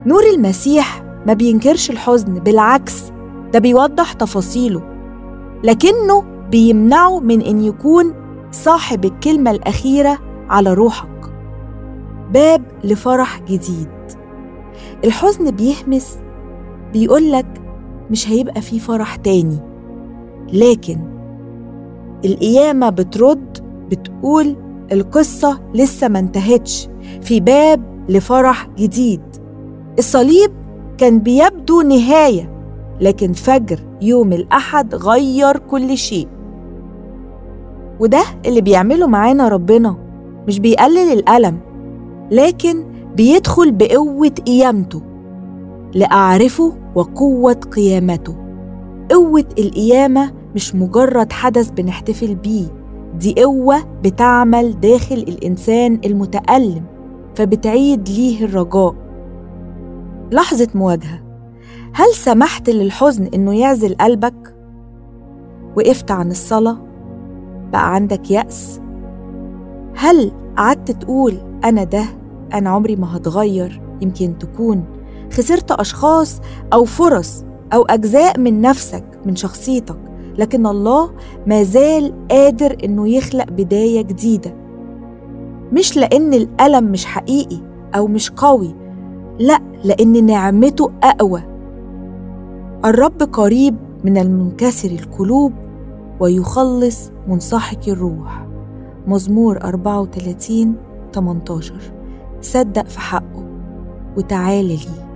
نور المسيح ما بينكرش الحزن بالعكس ده بيوضح تفاصيله لكنه بيمنعه من ان يكون صاحب الكلمه الاخيره على روحك باب لفرح جديد الحزن بيهمس بيقولك مش هيبقى فيه فرح تاني لكن القيامة بترد بتقول القصة لسه ما انتهتش في باب لفرح جديد الصليب كان بيبدو نهاية لكن فجر يوم الأحد غير كل شيء وده اللي بيعمله معانا ربنا مش بيقلل الألم لكن بيدخل بقوة قيامته لأعرفه وقوة قيامته قوة القيامة مش مجرد حدث بنحتفل بيه دي قوة بتعمل داخل الإنسان المتألم فبتعيد ليه الرجاء لحظة مواجهة هل سمحت للحزن إنه يعزل قلبك؟ وقفت عن الصلاة؟ بقى عندك يأس؟ هل قعدت تقول أنا ده أنا عمري ما هتغير يمكن تكون خسرت أشخاص أو فرص أو أجزاء من نفسك من شخصيتك لكن الله ما زال قادر إنه يخلق بداية جديدة مش لأن الألم مش حقيقي أو مش قوي لأ لأن نعمته أقوى الرب قريب من المنكسر القلوب ويخلص منسحق الروح مزمور 34 18 صدق في حقه وتعالى ليه